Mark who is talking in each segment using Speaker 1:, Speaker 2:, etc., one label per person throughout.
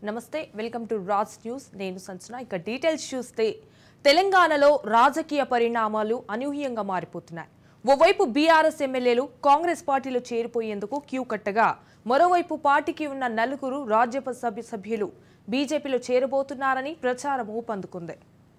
Speaker 1: నమస్తే welcome to Raj news నేను సంచన ఇక డీటెయిల్స్ చూస్తే తెలంగాణలో రాజకీయ పరిణామాలు అనూహ్యంగా మారిపోతున్నాయి ఓవైపు బీఆర్ఎస్ ఎమ్మెల్యేలు కాంగ్రెస్ పార్టీలో చేరిపోయేందుకు క్యూ కట్టగా మరోవైపు పార్టీకి ఉన్న నలుగురు రాజ్యసభ సభ్య సభ్యులు బీజేపీలో చేరబోతున్నారని ప్రచారం ఊపందుకుంది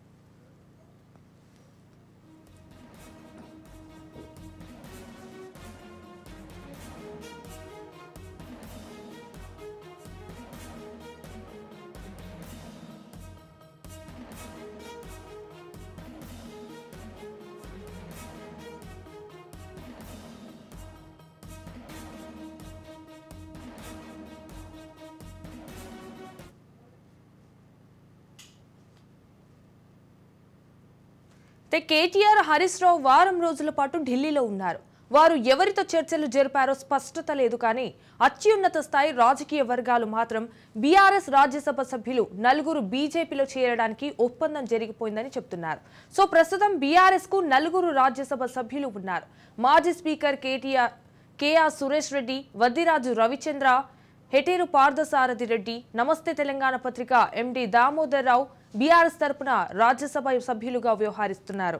Speaker 1: అయితే కేటీఆర్ హరీష్ రావు వారం రోజుల పాటు ఢిల్లీలో ఉన్నారు వారు ఎవరితో చర్చలు జరిపారో స్పష్టత లేదు కానీ అత్యున్నత స్థాయి రాజకీయ వర్గాలు మాత్రం బీఆర్ఎస్ రాజ్యసభ సభ్యులు నలుగురు బీజేపీలో చేరడానికి ఒప్పందం జరిగిపోయిందని చెప్తున్నారు సో ప్రస్తుతం బీఆర్ఎస్ కు నలుగురు రాజ్యసభ సభ్యులు ఉన్నారు మాజీ speaker KTR KR Suresh Reddy Vaddiraju Ravichandra Hetero Parthasaradhi Reddy Namaste Telangana పత్రిక ఎండి దామోదర్ రావు బీఆర్ఎస్ తరపున రాజ్యసభ సభ్యులుగా వ్యవహరిస్తున్నారు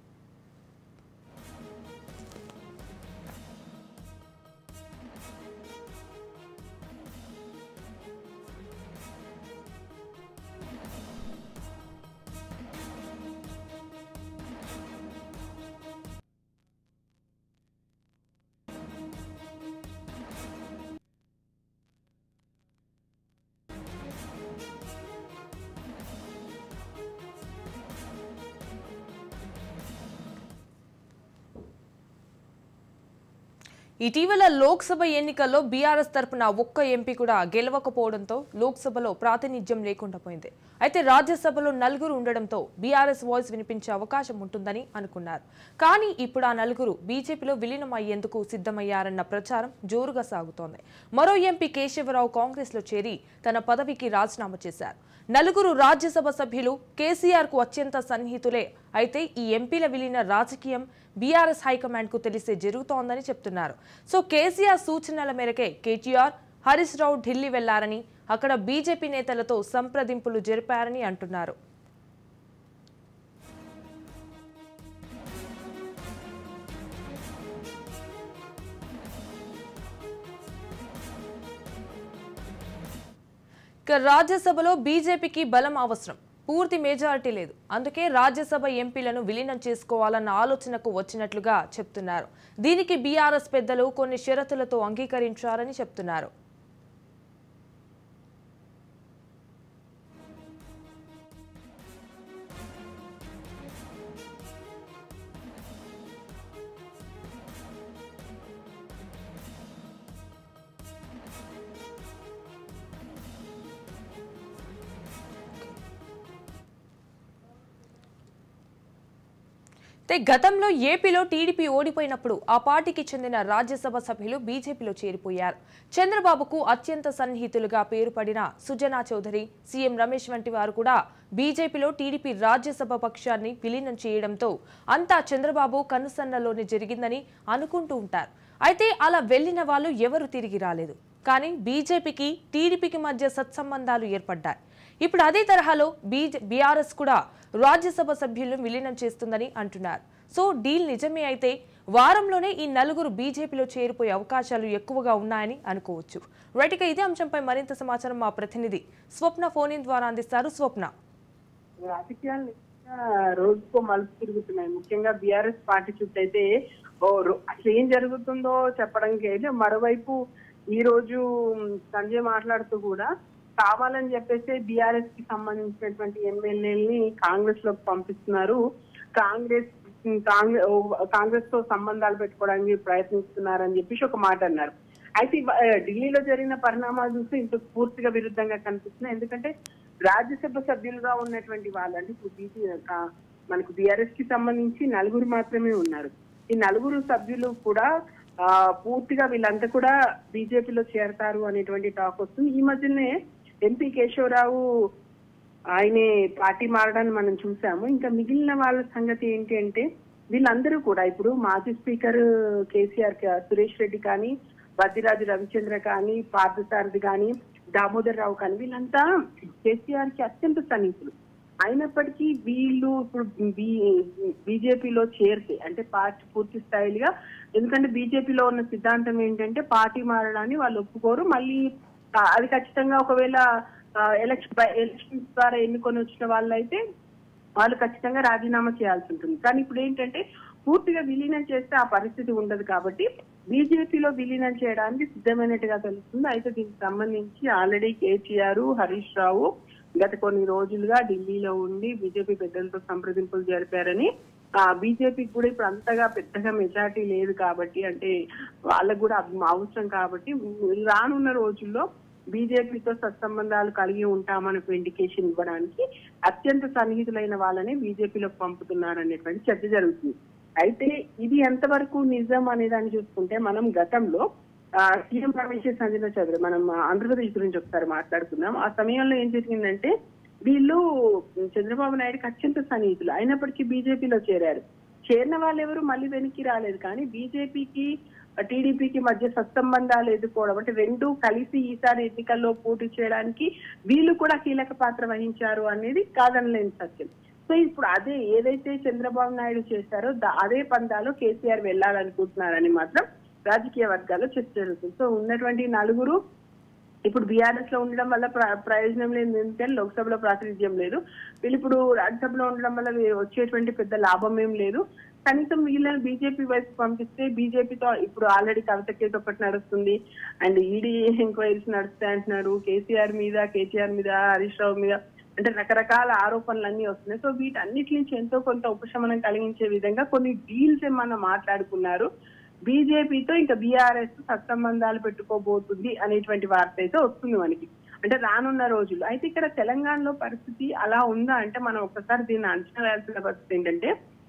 Speaker 1: ఇటీవల లోక్సభ ఎన్నికల్లో బీఆర్ఎస్ తరపున ఒక్క ఎంపీ కూడా గెలవకపోవడంతో లోక్సభలో ప్రాతినిధ్యం లేకుండా పోయింది అయితే రాజ్యసభలో నలుగురు ఉండడంతో బీఆర్ఎస్ వాయిస్ వినిపించే అవకాశం ఉంటుందని అనుకున్నారు కానీ ఇప్పుడు ఆ నలుగురు బీజేపీలో విలీనం అయ్యేందుకు సిద్ధమయ్యారన్న ప్రచారం జోరుగా సాగుతోంది మరో ఎంపీ కేశవరావు కాంగ్రెస్లో చేరి తన పదవికి రాజీనామా చేశారు నలుగురు రాజ్యసభ సభ్యులు కేసీఆర్ కు అత్యంత సన్నిహితులే అయితే ఈ ఎంపీల విలీన రాజకీయం బీఆర్ఎస్ హైకమాండ్ కు తెలిసే జరుగుతోందని చెప్తున్నారు సో కేసీఆర్ సూచనల మేరకే కేటీఆర్ హరీష్ రావు ఢిల్లీ వెళ్లారని అక్కడ బీజేపీ నేతలతో సంప్రదింపులు జరిపారని అంటున్నారు ఇక రాజ్యసభలో బీజేపీకి బలం అవసరం పూర్తి మెజారిటీ లేదు అందుకే రాజ్యసభ ఎంపీలను విలీనం చేసుకోవాలన్న ఆలోచనకు వచ్చినట్లుగా చెప్తున్నారు దీనికి బీఆర్ఎస్ పెద్దలు కొన్ని షరతులతో అంగీకరించారని చెప్తున్నారు అయితే గతంలో ఏపీలో టీడీపీ ఓడిపోయినప్పుడు ఆ పార్టీకి చెందిన రాజ్యసభ సభ్యులు బీజేపీలో చేరిపోయారు చంద్రబాబుకు అత్యంత సన్నిహితులుగా పేరుపడిన సుజనా చౌదరి సీఎం రమేష్ వంటి వారు కూడా బీజేపీలో టీడీపీ రాజ్యసభ పక్షాన్ని విలీనం చేయడంతో అంతా చంద్రబాబు కనుసన్నలోనే జరిగిందని అనుకుంటూ ఉంటారు అయితే అలా వెళ్లిన వాళ్ళు ఎవరు తిరిగి రాలేదు కానీ బీజేపీకి టీడీపీకి మధ్య సత్సంబంధాలు ఏర్పడ్డాయి ఇప్పుడు అదే తరహాలో బీజే బీఆర్ఎస్ కూడా రాజ్యసభ సభ్యులను విలీనం చేస్తుందని అంటున్నారు సో డీల్ నిజమే అయితే వారంలోనే ఈ నలుగురు బీజేపీలో చేరిపోయే అవకాశాలు ఎక్కువగా ఉన్నాయని అనుకోవచ్చు రైట్ ఇక ఇదే అంశంపై మరింత సమాచారం మా ప్రతినిధి స్వప్న ఫోన్ ఇన్ ద్వారా అందిస్తారు స్వప్న
Speaker 2: రాజకీయాలు నిజంగా రోజుకో మలుపు తిరుగుతున్నాయి ముఖ్యంగా బీఆర్ఎస్ పార్టీ చుట్టూ అయితే ఓ రో- అసలు ఏం జరుగుతుందో చెప్పడానికి అయితే మరోవైపు ఈ రోజు సంజయ్ మాట్లాడుతూ కూడా కావాలని చెప్పేసి బీఆర్ఎస్ కి సంబంధించినటువంటి ఎమ్మెల్యేలని కాంగ్రెస్ లోకి పంపిస్తున్నారు కాంగ్రెస్ కాంగ్రెస్ కాంగ్రెస్ తో సంబంధాలు పెట్టుకోవడానికి ప్రయత్నిస్తున్నారని చెప్పేసి ఒక మాట అన్నారు అయితే ఇవ- ఆ, ఢిల్లీలో జరిగిన పరిణామాలు చూస్తే ఇంత పూర్తిగా విరుద్ధంగా కనిపిస్తున్నాయి ఎందుకంటే రాజ్యసభ సభ్యులుగా ఉన్నటువంటి వాళ్ళు అంటే ఇప్పుడు బీసీ మనకు బీఆర్ఎస్ కి సంబంధించి నలుగురు మాత్రమే ఉన్నారు ఈ నలుగురు సభ్యులు కూడా ఆ, పూర్తిగా వీళ్ళంతా కూడా బీజేపీలో చేరతారు అనేటువంటి టాక్ వస్తుంది ఈ మధ్యనే ఎంపీ కేశవరావు ఆయనే పార్టీ మారడాన్ని మనం చూసాము ఇంకా మిగిలిన వాళ్ళ సంగతి ఏంటి అంటే వీళ్ళందరూ కూడా ఇప్పుడు మాజీ స్పీకర్ కేసీఆర్ క- సురేష్ రెడ్డి కానీ బద్దిరాజు రవిచంద్ర కానీ పార్థసారథి కానీ దామోదర్ రావు కానీ వీళ్ళంతా కేసీఆర్ కి అత్యంత సన్నిహితులు అయినప్పటికీ వీళ్ళు ఇప్పుడు బీజేపీలో చేరితే అంటే పార్టీ పూర్తి స్థాయిగా ఎందుకంటే బీజేపీలో ఉన్న సిద్ధాంతం ఏంటంటే పార్టీ మారడాన్ని వాళ్ళు ఒప్పుకోరు మళ్ళీ ఆ, అది ఖచ్చితంగా ఒకవేళ ఎలక్షన్ ఎలక్షన్స్ ద్వారా ఎన్నుకొని వచ్చిన వాళ్ళైతే వాళ్ళు ఖచ్చితంగా రాజీనామా చేయాల్సి ఉంటుంది కానీ ఇప్పుడు ఏంటంటే పూర్తిగా విలీనం చేస్తే ఆ పరిస్థితి ఉండదు కాబట్టి బీజేపీలో విలీనం చేయడానికి సిద్ధమైనట్టుగా తెలుస్తుంది అయితే దీనికి సంబంధించి ఆల్రెడీ కేటీఆర్ హరీష్ రావు గత కొన్ని రోజులుగా ఢిల్లీలో ఉండి బీజేపీ పెద్దలతో సంప్రదింపులు జరిపారని ఆ బీజేపీకి కూడా ఇప్పుడు అంతగా పెద్దగా మెజార్టీ లేదు కాబట్టి అంటే వాళ్ళకు కూడా అవి అవసరం కాబట్టి రానున్న రోజుల్లో బీజేపీతో సత్సంబంధాలు కలిగి ఉంటామని ఒక ఇండికేషన్ ఇవ్వడానికి అత్యంత సన్నిహితులైన వాళ్ళని బీజేపీలోకి పంపుతున్నారు అనేటువంటి చర్చ జరుగుతుంది అయితే ఇది ఎంతవరకు నిజం అనే దాన్ని చూసుకుంటే మనం గతంలో ఆ, సీఎం రమేష్ సంజన చౌదరి మనం ఆంధ్రప్రదేశ్ గురించి ఒకసారి మాట్లాడుకుందాం ఆ సమయంలో ఏం జరిగిందంటే వీళ్ళు చంద్రబాబు నాయుడుకి అత్యంత సన్నిహితులు అయినప్పటికీ బీజేపీలో చేరారు చేరిన వాళ్ళు ఎవరు మళ్ళీ వెనక్కి రాలేదు కానీ బీజేపీకి టీడీపీకి మధ్య సత్సంబంధాలు ఎదుర్కోవడం అంటే రెండు కలిసి ఈసారి ఎన్నికల్లో పోటీ చేయడానికి వీళ్ళు కూడా కీలక పాత్ర వహించారు అనేది కాదనలేని సత్యం సో ఇప్పుడు అదే ఏదైతే చంద్రబాబు నాయుడు చేశారో దా- అదే పందాలో కేసీఆర్ వెళ్ళాలనుకుంటున్నారని మాత్రం రాజకీయ వర్గాల్లో చర్చ జరుగుతుంది సో ఉన్నటువంటి నలుగురు ఇప్పుడు బీఆర్ఎస్ లో ఉండడం వల్ల ప్ర- ప్రయోజనం లేదు ఎందుకంటే లోక్సభలో ప్రాతినిధ్యం లేదు వీళ్ళు ఇప్పుడు రాజ్యసభలో ఉండడం వల్ల వీ- వచ్చేటువంటి పెద్ద లాభం ఏం లేదు కనీసం వీళ్ళని బీజేపీ వైపు పంపిస్తే బీజేపీతో ఇప్పుడు ఆల్రెడీ కవిత కేసు ఒకటి నడుస్తుంది అండ్ ఈడీ ఎంక్వైరీస్ నడుస్తాయి అంటున్నారు కేసీఆర్ మీద కేటీఆర్ మీద హరీష్ రావు మీద అంటే రకరకాల ఆరోపణలు అన్ని వస్తున్నాయి సో వీటన్నిటి నుంచి ఎంతో కొంత ఉపశమనం కలిగించే విధంగా కొన్ని డీల్స్ ఏమన్నా మాట్లాడుకున్నారు బీజేపీతో ఇంకా బీఆర్ఎస్ సత్సంబంధాలు పెట్టుకోబోతుంది అనేటువంటి వార్త అయితే వస్తుంది మనకి అంటే రానున్న రోజులు అయితే ఇక్కడ తెలంగాణలో పరిస్థితి అలా ఉందా అంటే మనం ఒకసారి దీన్ని అంచనా వేయాల్సిన పరిస్థితి ఏంటంటే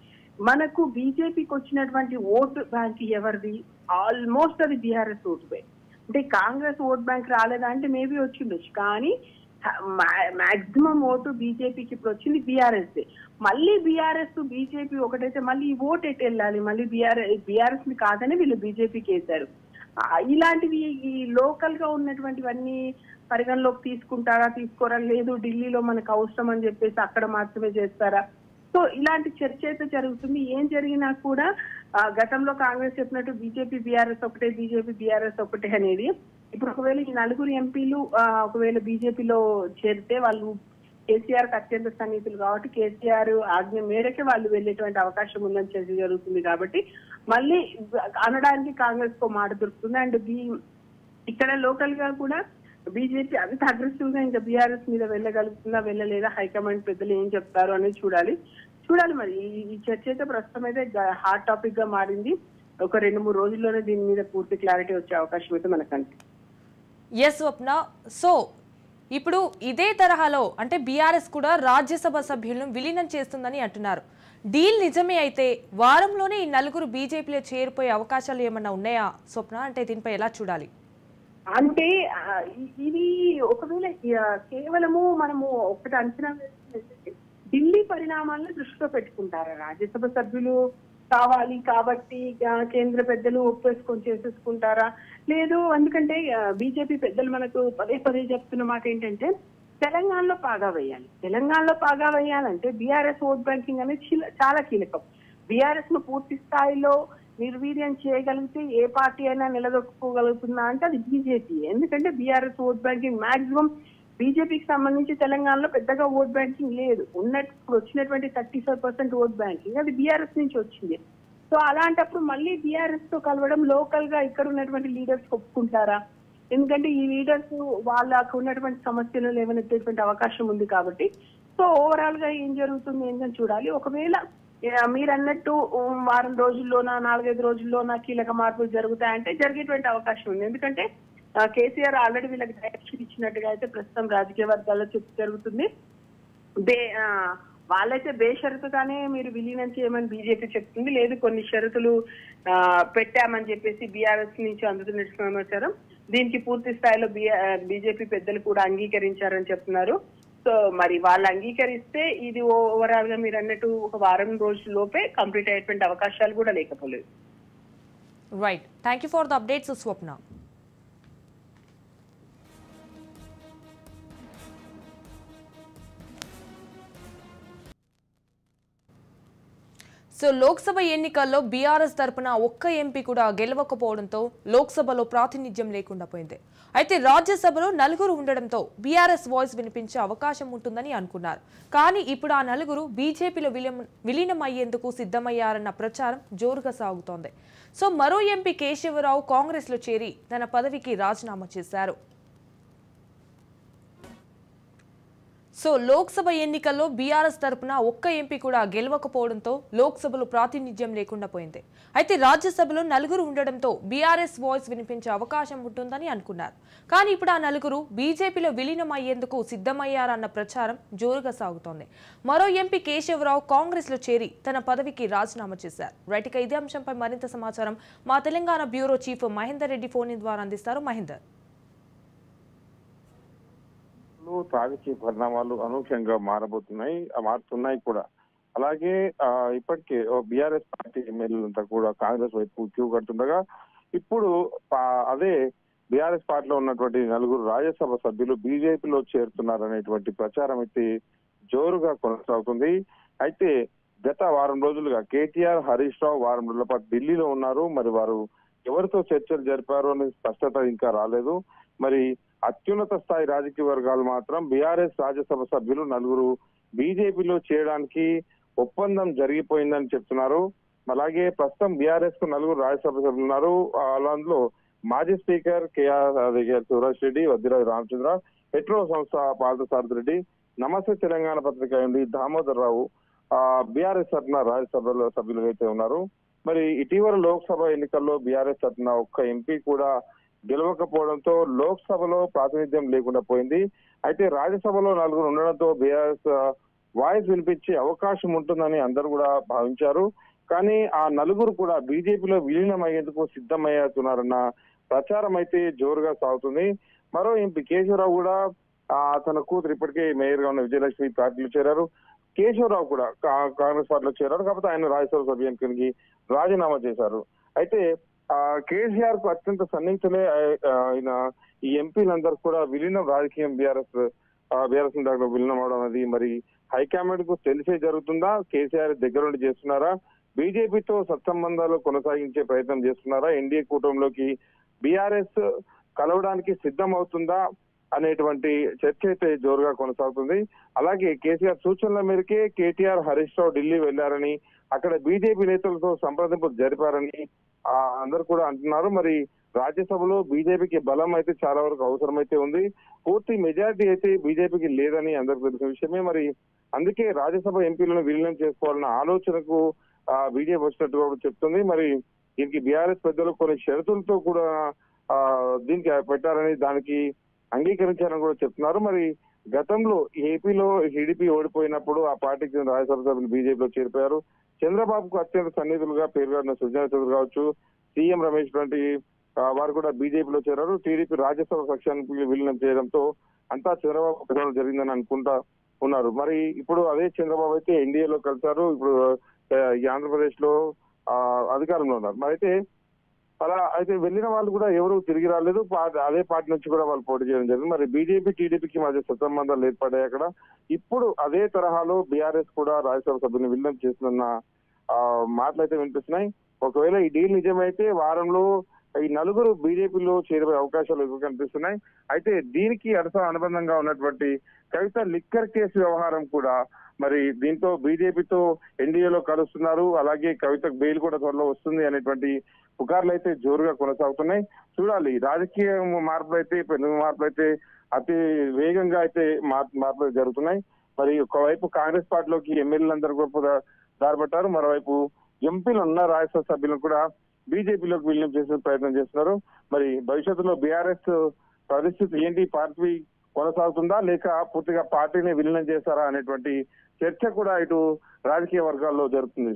Speaker 2: మనకు బీజేపీకి వచ్చినటువంటి ఓటు బ్యాంక్ ఎవరిది ఆల్మోస్ట్ అది బీఆర్ఎస్ ఓటు బ్యాంక్ అంటే కాంగ్రెస్ ఓట్ బ్యాంక్ రాలేదా అంటే మేబీ వచ్చిండొచ్చు కానీ మాక్సిమం ఓటు బీజేపీకి ఇప్పుడు వచ్చింది బీఆర్ఎస్ మళ్ళీ బీఆర్ఎస్ బీజేపీ ఒకటైతే మళ్ళీ ఈ ఓటు ఎటు వెళ్ళాలి మళ్ళీ బీఆర్ఎస్ బీఆర్ఎస్ ని కాదని వీళ్ళు బీజేపీకి వేశారు ఆ, ఇలాంటివి ఈ లోకల్ గా ఉన్నటువంటివన్నీ పరిగణలోకి తీసుకుంటారా తీసుకోరా లేదు ఢిల్లీలో మనకు అవసరం అని చెప్పేసి అక్కడ మాత్రమే చేస్తారా సో ఇలాంటి చర్చ అయితే జరుగుతుంది ఏం జరిగినా కూడా ఆ, గతంలో కాంగ్రెస్ చెప్పినట్టు బీజేపీ బీఆర్ఎస్ ఒకటే బీజేపీ బీఆర్ఎస్ ఒకటే అనేది ఇప్పుడు ఒకవేళ ఈ నలుగురు ఎంపీలు ఆ, ఒకవేళ బీజేపీలో చేరితే వాళ్ళు కేసీఆర్ కి అత్యంత సన్నిహితులు కాబట్టి కేసీఆర్ ఆజ్ఞ మేరకే వాళ్ళు వెళ్ళేటువంటి అవకాశం ఉందని చర్చ జరుగుతుంది కాబట్టి మళ్ళీ అనడానికి కాంగ్రెస్ కో మాట దొరుకుతుంది అండ్ బీ ఇక్కడ లోకల్ గా కూడా బీజేపీ అంత అగ్రెసివ్ గా ఇంకా బీఆర్ఎస్ మీద వెళ్ళగలుగుతుందా వెళ్ళలేదా హైకమాండ్ పెద్దలు ఏం చెప్తారు అనేది చూడాలి చూడాలి మరి ఈ- ఈ చర్చ అయితే ప్రస్తుతం అయితే హాట్ టాపిక్ గా మారింది ఒక రెండు మూడు రోజుల్లోనే దీని మీద పూర్తి క్లారిటీ వచ్చే అవకాశం అయితే మనకు కనిపిస్తుంది
Speaker 1: ఎస్ స్వప్న సో ఇప్పుడు ఇదే తరహాలో అంటే బీఆర్ఎస్ కూడా రాజ్యసభ సభ్యులను విలీనం చేస్తుందని అంటున్నారు డీల్ నిజమే అయితే వారంలోనే ఈ నలుగురు బీజేపీలో చేరిపోయే అవకాశాలు ఏమన్నా ఉన్నాయా స్వప్న అంటే దీనిపై ఎలా చూడాలి
Speaker 2: అంటే ఆ, ఇ- ఇది ఒకవేళ ఆ, కేవలము మనము ఒకటి అంచనా వేసుకుంటే ఢిల్లీ పరిణామాలను దృష్టిలో పెట్టుకుంటారా రాజ్యసభ సభ్యులు కావాలి కాబట్టి ఆ, కేంద్ర పెద్దలు ఒప్పేసుకొని చేసేసుకుంటారా లేదు ఎందుకంటే బీజేపీ పెద్దలు మనకు పదే పదే చెప్తున్న మాట ఏంటంటే తెలంగాణలో పాగా వేయాలి తెలంగాణలో పాగా వేయాలంటే బీఆర్ఎస్ ఓట్ బ్యాంకింగ్ అనేది చీల- చాలా కీలకం బీఆర్ఎస్ ను పూర్తి స్థాయిలో నిర్వీర్యం చేయగలిగితే ఏ పార్టీ అయినా నిలదొక్కుకోగలుగుతుందా అంటే అది బీజేపీ ఎందుకంటే బీఆర్ఎస్ ఓట్ బ్యాంకింగ్ మాక్సిమం బీజేపీకి సంబంధించి తెలంగాణలో పెద్దగా ఓట్ బ్యాంకింగ్ లేదు ఉన్నట్టు ఇప్పుడు వచ్చినటువంటి thirty five percent vote banking అది బీఆర్ఎస్ నుంచి వచ్చింది సో అలాంటప్పుడు మళ్ళీ బీఆర్ఎస్ తో కలవడం లోకల్ గా ఇక్కడ ఉన్నటువంటి లీడర్స్ ఒప్పుకుంటారా ఎందుకంటే ఈ లీడర్స్ వాళ్ళకు ఉన్నటువంటి సమస్యలు లేవనెత్తేటువంటి అవకాశం ఉంది కాబట్టి సో ఓవరాల్ గా ఏం జరుగుతుంది ఏంటని చూడాలి ఒకవేళ ఆ, మీరు అన్నట్టు ఉమ్, వారం రోజుల్లోనా నాలుగైదు రోజుల్లోనా కీలక మార్పులు జరుగుతాయంటే జరిగేటువంటి అవకాశం ఉంది ఎందుకంటే ఆ, కేసీఆర్ ఆల్రెడీ వీళ్ళకి డైరెక్షన్ ఇచ్చినట్టుగా అయితే ప్రస్తుతం రాజకీయ వర్గాల్లో చర్చ జరుగుతుంది బే ఆ, వాళ్ళైతే బేషరతుగానే మీరు విలీనం చేయమని బీజేపీ చెప్తుంది లేదు కొన్ని షరతులు ఆ, పెట్టామని చెప్పేసి బీఆర్ఎస్ నుంచి అందుతున్న సమాచారం దీనికి పూర్తి స్థాయిలో బీజేపీ పెద్దలు కూడా అంగీకరించారని చెప్తున్నారు సో మరి వాళ్ళు అంగీకరిస్తే ఇది ఓవరాల్ గా మీరు అన్నట్టు ఒక వారం రోజుల లోపే కంప్లీట్ అయ్యేటువంటి అవకాశాలు కూడా లేకపోలేదు
Speaker 1: right thank you for the updates Swapna so Lok Sabha ఎన్నికల్లో బీఆర్ఎస్ తరపున ఒక్క ఎంపీ కూడా గెలవకపోవడంతో లోక్సభలో ప్రాతినిధ్యం లేకుండా పోయింది అయితే రాజ్యసభలో నలుగురు ఉండడంతో బీఆర్ఎస్ వాయిస్ వినిపించే అవకాశం ఉంటుందని అనుకున్నారు కానీ ఇప్పుడు ఆ నలుగురు బీజేపీలో విలీనం విలీనమయ్యేందుకు సిద్ధమయ్యారన్న ప్రచారం జోరుగా సాగుతోంది సో మరో ఎంపీ కేశవరావు కాంగ్రెస్లో చేరి తన పదవికి రాజీనామా చేశారు సో లోక్సభ ఎన్నికల్లో బీఆర్ఎస్ తరపున ఒక్క ఎంపీ కూడా గెలవకపోవడంతో లోక్సభలో ప్రాతినిధ్యం లేకుండా పోయింది అయితే రాజ్యసభలో నలుగురు ఉండడంతో బీఆర్ఎస్ వాయిస్ వినిపించే అవకాశం ఉంటుందని అనుకున్నారు కానీ ఇప్పుడు ఆ నలుగురు బీజేపీలో విలీనం అయ్యేందుకు సిద్ధమయ్యారన్న ప్రచారం జోరుగా సాగుతోంది మరో ఎంపీ కేశవరావు కాంగ్రెస్లో చేరి తన పదవికి రాజీనామా చేశారు రైట్ ఇక ఇదే అంశంపై మరింత సమాచారం మా Telangana bureau chief Mahender Reddy phone in ద్వారా అందిస్తారు మహేందర్
Speaker 3: లో రాజకీయ పరిణామాలు అనూహ్యంగా మారబోతున్నాయి ఆ మారుతున్నాయి కూడా అలాగే ఆ, ఇప్పటికే బీఆర్ఎస్ పార్టీ ఎమ్మెల్యేలంతా కూడా కాంగ్రెస్ వైపు క్యూ కడుతుండగా ఇప్పుడు పా- అదే బీఆర్ఎస్ పార్టీలో ఉన్నటువంటి నలుగురు రాజ్యసభ సభ్యులు బీజేపీలో చేరుతున్నారనేటువంటి ప్రచారం అయితే జోరుగా కొనసాగుతుంది అయితే గత వారం రోజులుగా కేటీఆర్ హరీష్ రావు వారం రోజుల పాటు ఢిల్లీలో ఉన్నారు మరి వారు ఎవరితో చర్చలు జరిపారు అనే స్పష్టత ఇంకా రాలేదు మరి అత్యున్నత స్థాయి రాజకీయ వర్గాలు మాత్రం బీఆర్ఎస్ రాజ్యసభ సభ్యులు నలుగురు బీజేపీలో చేయడానికి ఒప్పందం జరిగిపోయిందని చెప్తున్నారు అలాగే ప్రస్తుతం బీఆర్ఎస్ కు నలుగురు రాజ్యసభ సభ్యులు ఉన్నారు ఆ, అందులో మాజీ స్పీకర్ కేఆర్ అది సురేష్ రెడ్డి వద్దిరాజు రామచంద్ర పెట్రో సంస్థ పార్థసారథి రెడ్డి నమస్తే తెలంగాణ పత్రిక నుండి దామోదర్ రావు బీఆర్ఎస్ తరఫున రాజ్యసభలో సభ్యులు అయితే ఉన్నారు మరి ఇటీవల లోక్సభ ఎన్నికల్లో బీఆర్ఎస్ తరఫున ఒక్క ఎంపీ కూడా గెలవకపోవడంతో లోక్సభలో ప్రాతినిధ్యం లేకుండా పోయింది అయితే రాజ్యసభలో నలుగురు ఉండడంతో బీఆర్ఎస్ వాయిస్ వినిపించే అవకాశం ఉంటుందని అందరూ కూడా భావించారు కానీ ఆ నలుగురు కూడా బీజేపీలో విలీనం అయ్యేందుకు సిద్ధమయ్యేస్తున్నారన్న ప్రచారం అయితే జోరుగా సాగుతుంది మరో ఎంపీ కేశవరావు కూడా ఆ, తన కూతురు ఇప్పటికే మేయర్ గా ఉన్న విజయలక్ష్మి పార్టీలో చేరారు కేశవరావు కూడా కా- కాంగ్రెస్ పార్టీలో చేరారు కాకపోతే ఆయన రాజ్యసభ సభ్యానికి రాజీనామా చేశారు అయితే ఆ కేసీఆర్ కు అత్యంత సన్నిహితులే ఆ- ఆ, ఆయన ఈ ఎంపీలందరూ కూడా విలీనం రాజకీయం బీఆర్ఎస్ బీఆర్ఎస్ దాంట్లో విలీనం అవడం అనేది మరి హైకమాండ్ కు తెలిసే జరుగుతుందా కేసీఆర్ దగ్గరుండి చేస్తున్నారా బీజేపీతో సత్సంబంధాలు కొనసాగించే ప్రయత్నం చేస్తున్నారా ఎన్డీఏ కూటమిలోకి బీఆర్ఎస్ కలవడానికి సిద్ధం అవుతుందా అనేటువంటి చర్చ అయితే జోరుగా కొనసాగుతుంది అలాగే కేసీఆర్ సూచనల మేరకే కేటీఆర్ హరీష్ రావు ఢిల్లీ వెళ్లారని అక్కడ బీజేపీ నేతలతో సంప్రదింపులు జరిపారని ఆ, అందరూ కూడా అంటున్నారు మరి రాజ్యసభలో బీజేపీకి బలం అయితే చాలా వరకు అవసరమైతే ఉంది పూర్తి మెజారిటీ అయితే బీజేపీకి లేదని అందరికి తెలిసిన విషయమే మరి అందుకే రాజ్యసభ ఎంపీలను విలీనం చేసుకోవాలన్న ఆలోచనకు ఆ, బీజేపీ వచ్చినట్టుగా కూడా చెప్తుంది మరి దీనికి బీఆర్ఎస్ పెద్దలు కొన్ని షరతులతో కూడా ఆ, దీనికి పెట్టారని దానికి అంగీకరించారని కూడా చెప్తున్నారు మరి గతంలో ఏపీలో టీడీపీ ఓడిపోయినప్పుడు ఆ పార్టీకి చెందిన రాజ్యసభ సభ్యులు బీజేపీలో చేరిపోయారు చంద్రబాబుకు అత్యంత సన్నిధులుగా పేరుగాడిన సుజనా చౌదరి కావచ్చు సీఎం రమేష్ వంటి ఆ, వారు కూడా బీజేపీలో చేరారు టీడీపీ రాజ్యసభ పక్షానికి విలీనం చేయడంతో అంతా చంద్రబాబు ప్రచారం జరిగిందని అనుకుంటా ఉన్నారు మరి ఇప్పుడు అదే చంద్రబాబు అయితే ఎన్డీఏలో కలిశారు ఇప్పుడు ఆ, ఈ ఆంధ్రప్రదేశ్ లో ఆ, అధికారంలో ఉన్నారు మరి అయితే అలా అయితే వెళ్ళిన వాళ్ళు కూడా ఎవరు తిరిగి రాలేదు పా- అదే పార్టీ నుంచి కూడా వాళ్ళు పోటీ చేయడం జరిగింది మరి బీజేపీ టీడీపీకి మధ్య సత్సంబంధాలు ఏర్పడ్డాయి అక్కడ ఇప్పుడు అదే తరహాలో బీఆర్ఎస్ కూడా రాజ్యసభ సభ్యుని విలీనం చేస్తున్న ఆ, మాటలు అయితే వినిపిస్తున్నాయి ఒకవేళ ఈ డీల్ నిజమైతే వారంలో ఈ నలుగురు బీజేపీలో చేరే అవకాశాలు ఎక్కువ కనిపిస్తున్నాయి అయితే దీనికి అర్థ అనుబంధంగా ఉన్నటువంటి కవిత లిక్కర్ కేసు వ్యవహారం కూడా మరి దీంతో బీజేపీతో ఎన్డీఏలో కలుస్తున్నారు అలాగే కవితకు బెయిల్ కూడా త్వరలో వస్తుంది అనేటువంటి పుకార్లు అయితే జోరుగా కొనసాగుతున్నాయి చూడాలి రాజకీయ మార్పులు అయితే పెను మార్పులు అయితే అతి వేగంగా అయితే మార్- మార్పులు జరుగుతున్నాయి మరి ఒకవైపు కాంగ్రెస్ పార్టీలోకి ఎమ్మెల్యేలందరూ కూడా దారిపట్టారు మరోవైపు ఎంపీలు ఉన్న రాజ్యసభ సభ్యులను కూడా బీజేపీలోకి విలీనం చేసే ప్రయత్నం చేస్తున్నారు మరి భవిష్యత్తులో బీఆర్ఎస్ పరిస్థితి ఏంటి పార్టీ కొనసాగుతుందా లేక పూర్తిగా పార్టీని విలీనం చేస్తారా అనేటువంటి చర్చ కూడా ఇటు రాజకీయ వర్గాల్లో జరుగుతుంది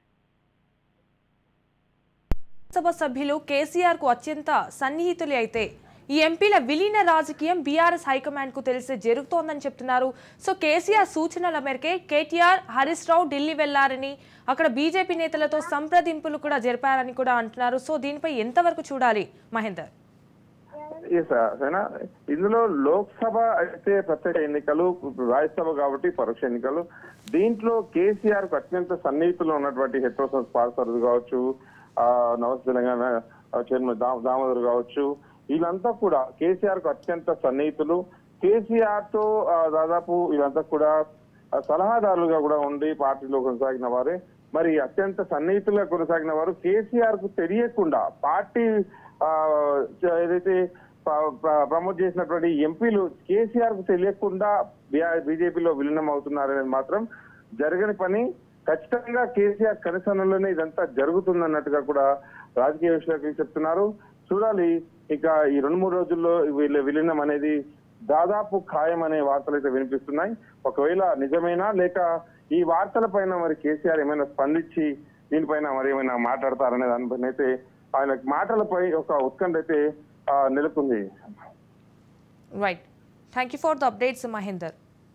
Speaker 1: సభ సభ్యులు కేసీఆర్ కు అత్యంత సన్నిహితులే అయితే ఈ ఎంపీల విలీన రాజకీయం బీఆర్ఎస్ హైకమాండ్ కు తెలిసే జరుగుతోందని చెప్తున్నారు సో కేసీఆర్ సూచనల మేరకే కేటీఆర్ హరీష్ రావు ఢిల్లీ వెళ్లారని అక్కడ బీజేపీ నేతలతో సంప్రదింపులు కూడా జరిపారని కూడా అంటున్నారు సో దీనిపై ఎంతవరకు చూడాలి మహేందర్
Speaker 3: ఎస్ సరేనా ఇందులో లోక్సభ అయితే ప్రత్యేక ఎన్నికలు రాజ్యసభ కాబట్టి పరోక్ష ఎన్నికలు దీంట్లో కేసీఆర్ కు అత్యంత సన్నిహితులు ఉన్నటువంటి హెట్రోసన్స్ పార్సర్స్ కావచ్చు ఆ నమస్తే తెలంగాణ చైర్మన్ దా- దామోదర్ కావచ్చు వీళ్ళంతా కూడా కేసీఆర్ కు అత్యంత సన్నిహితులు కేసీఆర్ తో ఆ, దాదాపు వీళ్ళంతా కూడా ఆ, సలహాదారులుగా కూడా ఉండి పార్టీలో కొనసాగిన వారే మరి అత్యంత సన్నిహితులుగా కొనసాగిన వారు కేసీఆర్ కు తెలియకుండా పార్టీ ఆ, చ- ఏదైతే ప- ప- ప్రమోట్ చేసినటువంటి ఎంపీలు కేసీఆర్ కు తెలియకుండా బీజేపీలో విలీనం అవుతున్నారనేది మాత్రం జరగని పని ఖచ్చితంగా కేసీఆర్ కనిసనలోనే ఇదంతా జరుగుతుందన్నట్టుగా కూడా రాజకీయ విశ్లేషకులు చెప్తున్నారు చూడాలి ఇక ఈ రెండు మూడు రోజుల్లో వీళ్ళ విలీనం అనేది దాదాపు ఖాయం అనే వార్తలు అయితే వినిపిస్తున్నాయి ఒకవేళ నిజమేనా లేక ఈ వార్తల పైన మరి కేసీఆర్ ఏమైనా స్పందించి దీనిపైన మరి ఏమైనా మాట్లాడతారనే దానిపైన అయితే ఆయన మాటలపై ఒక ఉత్కంఠ అయితే ఆ, నెలకొంది
Speaker 1: right thank you for the updates Mahender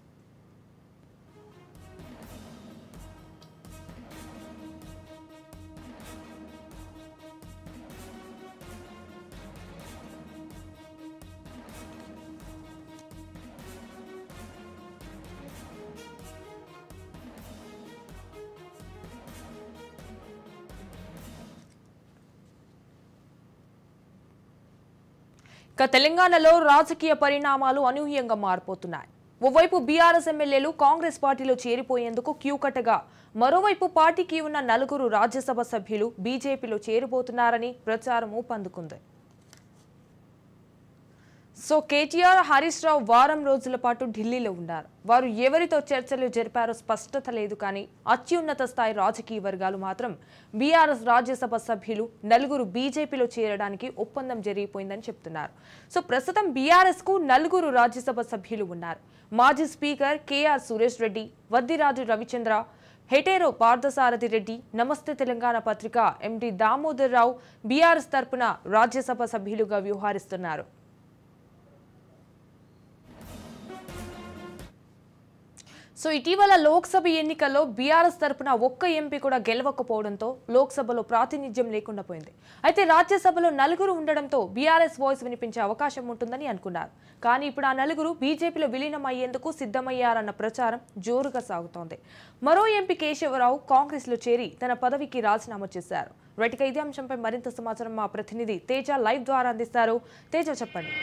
Speaker 1: ఇక తెలంగాణలో రాజకీయ పరిణామాలు అనూహ్యంగా మారిపోతున్నాయి ఓవైపు బీఆర్ఎస్ ఎమ్మెల్యేలు కాంగ్రెస్ పార్టీలో చేరిపోయేందుకు క్యూ కట్టగా మరోవైపు పార్టీకి ఉన్న నలుగురు రాజ్యసభ సభ్యులు బీజేపీలో చేరిపోతున్నారని ప్రచారం ఊపందుకుంది సో కేటీఆర్ హరీష్ రావు వారం రోజుల పాటు ఢిల్లీలో ఉన్నారు వారు ఎవరితో చర్చలు జరిపారో స్పష్టత లేదు కానీ అత్యున్నత స్థాయి రాజకీయ వర్గాలు మాత్రం బీఆర్ఎస్ రాజ్యసభ సభ్యులు నలుగురు బీజేపీలో చేరడానికి ఒప్పందం జరిగిపోయిందని చెప్తున్నారు సో ప్రస్తుతం బీఆర్ఎస్ కు నలుగురు రాజ్యసభ సభ్యులు ఉన్నారు మాజీ స్పీకర్ కేఆర్ సురేష్ రెడ్డి వద్దిరాజు రవిచంద్ర హెటేరో పార్థసారథి రెడ్డి నమస్తే తెలంగాణ పత్రిక ఎండి దామోదర్ రావు బీఆర్ఎస్ తరపున రాజ్యసభ సభ్యులుగా వ్యవహరిస్తున్నారు సో ఇటీవల లోక్సభ ఎన్నికల్లో బీఆర్ఎస్ తరపున ఒక్క ఎంపీ కూడా గెలవకపోవడంతో లోక్సభలో ప్రాతినిధ్యం లేకుండా పోయింది అయితే రాజ్యసభలో నలుగురు ఉండడంతో బీఆర్ఎస్ వాయిస్ వినిపించే అవకాశం ఉంటుందని అనుకున్నారు కానీ ఇప్పుడు ఆ నలుగురు బీజేపీలో విలీనం అయ్యేందుకు సిద్ధమయ్యారన్న ప్రచారం జోరుగా సాగుతోంది మరో ఎంపీ కేశవరావు కాంగ్రెస్లో చేరి తన పదవికి రాజీనామా చేశారు రైట్గా ఇదే అంశంపై మరింత సమాచారం మా ప్రతినిధి తేజ లైవ్ ద్వారా అందిస్తారు తేజ చెప్పండి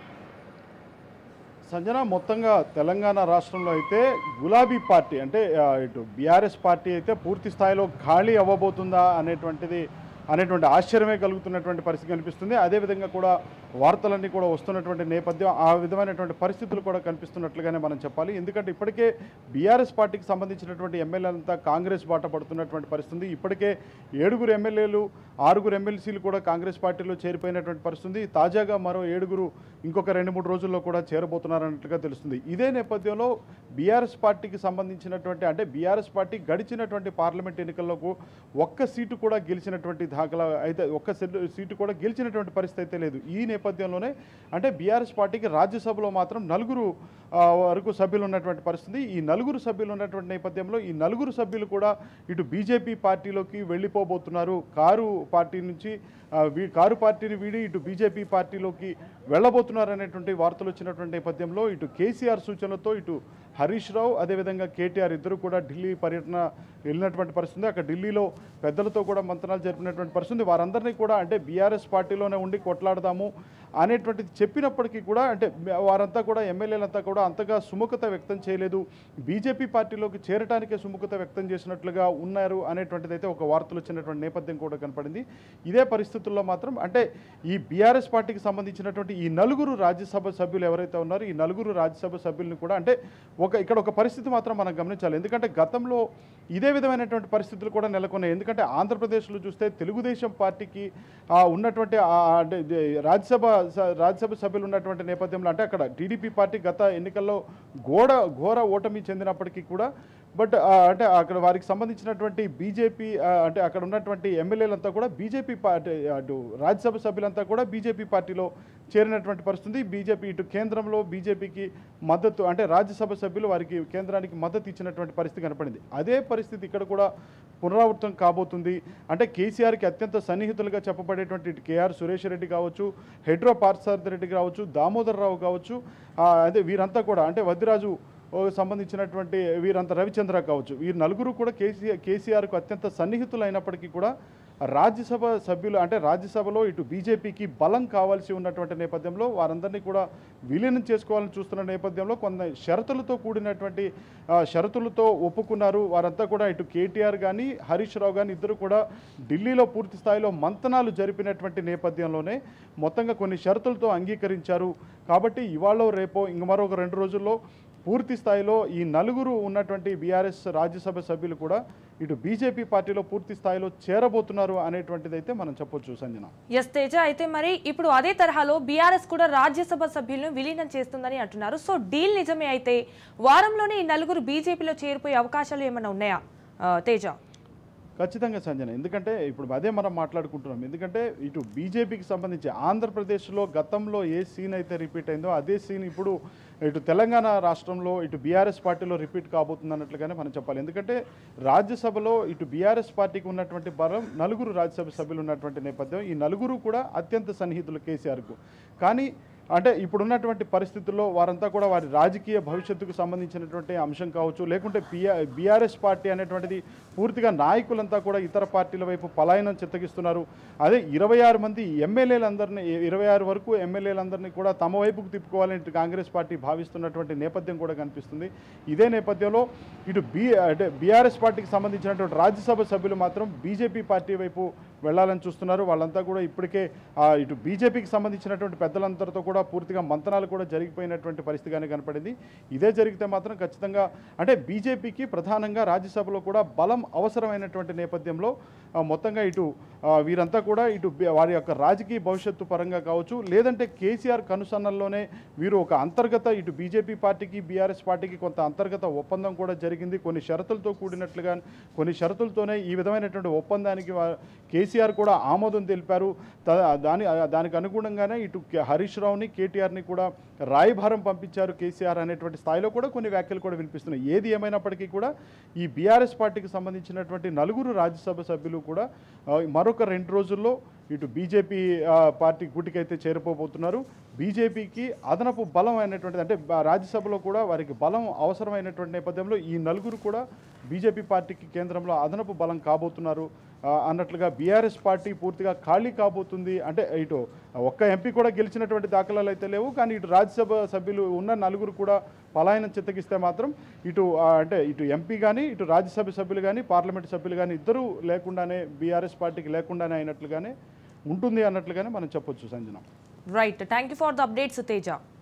Speaker 4: సంజన మొత్తంగా తెలంగాణ రాష్ట్రంలో అయితే గులాబీ పార్టీ అంటే ఆ, ఇటు బీఆర్ఎస్ పార్టీ అయితే పూర్తి స్థాయిలో ఖాళీ అవ్వబోతుందా అనేటువంటిది అనేటువంటి ఆశ్చర్యమే కలుగుతున్నటువంటి పరిస్థితి కనిపిస్తుంది అదేవిధంగా కూడా వార్తలన్నీ కూడా వస్తున్నటువంటి నేపథ్యం ఆ విధమైనటువంటి పరిస్థితులు కూడా కనిపిస్తున్నట్లుగానే మనం చెప్పాలి ఎందుకంటే ఇప్పటికే బీఆర్ఎస్ పార్టీకి సంబంధించినటువంటి ఎమ్మెల్యేలంతా కాంగ్రెస్ బాట పడుతున్నటువంటి పరిస్థితి ఇప్పటికే ఏడుగురు ఎమ్మెల్యేలు ఆరుగురు ఎమ్మెల్సీలు కూడా కాంగ్రెస్ పార్టీలో చేరిపోయినటువంటి పరిస్థితి తాజాగా మరో ఏడుగురు ఇంకొక రెండు మూడు రోజుల్లో కూడా చేరబోతున్నారన్నట్లుగా తెలుస్తుంది ఇదే నేపథ్యంలో బీఆర్ఎస్ పార్టీకి సంబంధించినటువంటి అంటే బీఆర్ఎస్ పార్టీ గడిచినటువంటి పార్లమెంట్ ఎన్నికల్లోకి ఒక్క సీటు కూడా గెలిచినటువంటి దాఖలా అయితే ఒక్క సెట్- సీటు కూడా గెలిచినటువంటి పరిస్థితి అయితే లేదు ఈ నేపథ్యంలోనే అంటే బీఆర్ఎస్ పార్టీకి రాజ్యసభలో మాత్రం నలుగురు ఆ, వరకు సభ్యులు ఉన్నటువంటి పరిస్థితి ఈ నలుగురు సభ్యులు ఉన్నటువంటి నేపథ్యంలో ఈ నలుగురు సభ్యులు కూడా ఇటు బీజేపీ పార్టీలోకి వెళ్ళిపోబోతున్నారు కారు పార్టీ నుంచి ఆ, వీ కారు పార్టీని వీడి ఇటు బీజేపీ పార్టీలోకి వెళ్ళబోతున్నారు అనేటువంటి వార్తలు వచ్చినటువంటి నేపథ్యంలో ఇటు కేసీఆర్ సూచనలతో ఇటు హరీష్ రావు అదేవిధంగా కేటీఆర్ ఇద్దరు కూడా ఢిల్లీ పర్యటన వెళ్ళినటువంటి పరిస్థితి ఉంది. అక్కడ ఢిల్లీలో పెద్దలతో కూడా మంతనాలు జరిపినటువంటి పరిస్థితి ఉంది. వారందరినీ కూడా అంటే బీఆర్ఎస్ పార్టీలోనే ఉండి కొట్లాడదాము అనేటువంటిది చెప్పినప్పటికీ కూడా అంటే వారంతా కూడా ఎమ్మెల్యేలంతా కూడా అంతగా సుముఖత వ్యక్తం చేయలేదు బీజేపీ పార్టీలోకి చేరటానికే సుముఖత వ్యక్తం చేసినట్లుగా ఉన్నారు అనేటువంటిది అయితే ఒక వార్తలు వచ్చినటువంటి నేపథ్యం కూడా కనపడింది ఇదే పరిస్థితుల్లో మాత్రం అంటే ఈ బీఆర్ఎస్ పార్టీకి సంబంధించినటువంటి ఈ నలుగురు రాజ్యసభ సభ్యులు ఎవరైతే ఉన్నారో ఈ నలుగురు రాజ్యసభ సభ్యులను కూడా అంటే ఒక ఇక్కడ ఒక పరిస్థితి మాత్రం మనం గమనించాలి ఎందుకంటే గతంలో ఇదే విధమైనటువంటి పరిస్థితులు కూడా నెలకొన్నాయి ఎందుకంటే ఆంధ్రప్రదేశ్లో చూస్తే తెలుగుదేశం పార్టీకి ఆ, ఉన్నటువంటి ఆ, అంటే ఇది రాజ్యసభ స- రాజ్యసభ సభ్యులు ఉన్నటువంటి నేపథ్యంలో అంటే అక్కడ టీడీపీ పార్టీ గత ఎన్నికల్లో ఘోర ఘోర ఓటమి చెందినప్పటికీ కూడా బట్ ఆ, అంటే అక్కడ వారికి సంబంధించినటువంటి బీజేపీ అంటే అక్కడ ఉన్నటువంటి ఎమ్మెల్యేలంతా కూడా బీజేపీ పార్టీ అటు రాజ్యసభ సభ్యులంతా కూడా బీజేపీ పార్టీలో చేరినటువంటి పరిస్థితి బీజేపీ ఇటు కేంద్రంలో బీజేపీకి మద్దతు అంటే రాజ్యసభ సభ్యులు వారికి కేంద్రానికి మద్దతు ఇచ్చినటువంటి పరిస్థితి కనపడింది అదే పరిస్థితి ఇక్కడ కూడా పునరావృతం కాబోతుంది అంటే కేసీఆర్కి అత్యంత సన్నిహితులుగా చెప్పబడేటువంటి ఇటు కేఆర్ సురేష్ రెడ్డి కావచ్చు హెడ్రో పార్థసారథి రెడ్డి కావచ్చు దామోదర్ రావు కావచ్చు ఆ, అదే వీరంతా కూడా అంటే వద్దిరాజు ఓ సంబంధించినటువంటి వీరంతా రవిచంద్ర కావచ్చు వీరు నలుగురు కూడా కేసీఆర్ కేసీఆర్కు అత్యంత సన్నిహితులు అయినప్పటికీ కూడా రాజ్యసభ సభ్యులు అంటే రాజ్యసభలో ఇటు బీజేపీకి బలం కావాల్సి ఉన్నటువంటి నేపథ్యంలో వారందరినీ కూడా విలీనం చేసుకోవాలని చూస్తున్న నేపథ్యంలో కొంత షరతులతో కూడినటువంటి ఆ, షరతులతో ఒప్పుకున్నారు వారంతా కూడా ఇటు కేటీఆర్ కానీ హరీష్ రావు కానీ ఇద్దరు కూడా ఢిల్లీలో పూర్తి స్థాయిలో మంతనాలు జరిపినటువంటి నేపథ్యంలోనే మొత్తంగా కొన్ని షరతులతో అంగీకరించారు కాబట్టి ఇవాళ రేపో ఇంక మరొక రెండు రోజుల్లో పూర్తి స్థాయిలో ఈ నలుగురు ఉన్నటువంటి బీఆర్ఎస్ రాజ్యసభ సభ్యులు కూడా ఇటు బీజేపీ పార్టీలో పూర్తి స్థాయిలో చేరబోతున్నారు అనేటువంటిది అయితే మనం చెప్పొచ్చు సంజన
Speaker 1: ఎస్ తేజ అయితే మరి ఇప్పుడు అదే తరహాలో బీఆర్ఎస్ కూడా రాజ్యసభ సభ్యులను విలీనం చేస్తుందని అంటున్నారు సో డీల్ నిజమే అయితే వారంలోనే ఈ నలుగురు బీజేపీలో చేరిపోయే అవకాశాలు ఏమైనా ఉన్నాయా ఆ, తేజ
Speaker 4: ఖచ్చితంగా సంజన ఎందుకంటే ఇప్పుడు అదే మనం మాట్లాడుకుంటున్నాం ఎందుకంటే ఇటు బీజేపీకి సంబంధించి ఆంధ్రప్రదేశ్లో గతంలో ఏ సీన్ అయితే రిపీట్ అయిందో అదే సీన్ ఇప్పుడు ఇటు తెలంగాణ రాష్ట్రంలో ఇటు బీఆర్ఎస్ పార్టీలో రిపీట్ కాబోతుంది అన్నట్లుగానే మనం చెప్పాలి ఎందుకంటే రాజ్యసభలో ఇటు బీఆర్ఎస్ పార్టీకి ఉన్నటువంటి బలం నలుగురు రాజ్యసభ సభ్యులు ఉన్నటువంటి నేపథ్యం ఈ నలుగురు కూడా అత్యంత సన్నిహితులు కేసీఆర్కు కానీ అంటే ఇప్పుడున్నటువంటి పరిస్థితుల్లో వారంతా కూడా వారి రాజకీయ భవిష్యత్తుకు సంబంధించినటువంటి అంశం కావచ్చు లేకుంటే బిఆర్ బీఆర్ఎస్ పార్టీ అనేటువంటిది పూర్తిగా నాయకులంతా కూడా ఇతర పార్టీల వైపు పలాయనం చిత్తగిస్తున్నారు అదే ఇరవై ఆరు మంది ఎమ్మెల్యేలందరినీ ఇరవై ఆరు వరకు ఎమ్మెల్యేలందరినీ కూడా తమ వైపుకు తిప్పుకోవాలని ఇటు కాంగ్రెస్ పార్టీ భావిస్తున్నటువంటి నేపథ్యం కూడా కనిపిస్తుంది ఇదే నేపథ్యంలో ఇటు బీ అంటే బీఆర్ఎస్ పార్టీకి సంబంధించినటువంటి రాజ్యసభ సభ్యులు మాత్రం బీజేపీ పార్టీ వైపు వెళ్ళాలని చూస్తున్నారు వాళ్ళంతా కూడా ఇప్పటికే ఆ, ఇటు బీజేపీకి సంబంధించినటువంటి పెద్దలందరితో కూడా పూర్తిగా మంతనాలు కూడా జరిగిపోయినటువంటి పరిస్థితిగానే కనపడింది ఇదే జరిగితే మాత్రం ఖచ్చితంగా అంటే బీజేపీకి ప్రధానంగా రాజ్యసభలో కూడా బలం అవసరమైనటువంటి నేపథ్యంలో ఆ, మొత్తంగా ఇటు ఆ, వీరంతా కూడా ఇటు బి- వారి యొక్క రాజకీయ భవిష్యత్తు పరంగా కావచ్చు లేదంటే కేసీఆర్ కనుసన్నల్లోనే వీరు ఒక అంతర్గత ఇటు బీజేపీ పార్టీకి బీఆర్ఎస్ పార్టీకి కొంత అంతర్గత ఒప్పందం కూడా జరిగింది కొన్ని షరతులతో కూడినట్లుగా కొన్ని షరతులతోనే ఈ విధమైనటువంటి ఒప్పందానికి వా- కేసీఆర్ కూడా ఆమోదం తెలిపారు త- దాని దానికి అనుగుణంగానే ఇటు కే- హరీష్ రావుని కేటీఆర్ని కూడా రాయభారం పంపించారు కేసీఆర్ అనేటువంటి స్థాయిలో కూడా కొన్ని వ్యాఖ్యలు కూడా వినిపిస్తున్నాయి ఏది ఏమైనప్పటికీ కూడా ఈ బీఆర్ఎస్ పార్టీకి సంబంధించినటువంటి నలుగురు రాజ్యసభ సభ్యులు కూడా ఆ, మరొక రెండు రోజుల్లో ఇటు బీజేపీ ఆ, పార్టీ గుటికైతే చేరిపోబోతున్నారు బీజేపీకి అదనపు బలం అయినటువంటిది అంటే బ- రాజ్యసభలో కూడా వారికి బలం అవసరమైనటువంటి నేపథ్యంలో ఈ నలుగురు కూడా బీజేపీ పార్టీకి కేంద్రంలో అదనపు బలం కాబోతున్నారు ఆ, అన్నట్లుగా బీఆర్ఎస్ పార్టీ పూర్తిగా ఖాళీ కాబోతుంది అంటే ఇటు ఒక్క ఎంపీ కూడా గెలిచినటువంటి దాఖలాలు అయితే లేవు కానీ ఇటు రాజ్యసభ సభ్యులు ఉన్న నలుగురు కూడా పలాయనం చిత్తగిస్తే మాత్రం ఇటు ఆ, అంటే ఇటు ఎంపీ కానీ ఇటు రాజ్యసభ సభ్యులు కానీ పార్లమెంట్ సభ్యులు కానీ ఇద్దరూ లేకుండానే బీఆర్ఎస్ పార్టీకి లేకుండానే అయినట్లుగానే ఉంటుంది అన్నట్లుగానే మనం చెప్పొచ్చు Sanjana
Speaker 1: right thank you for the updates Teja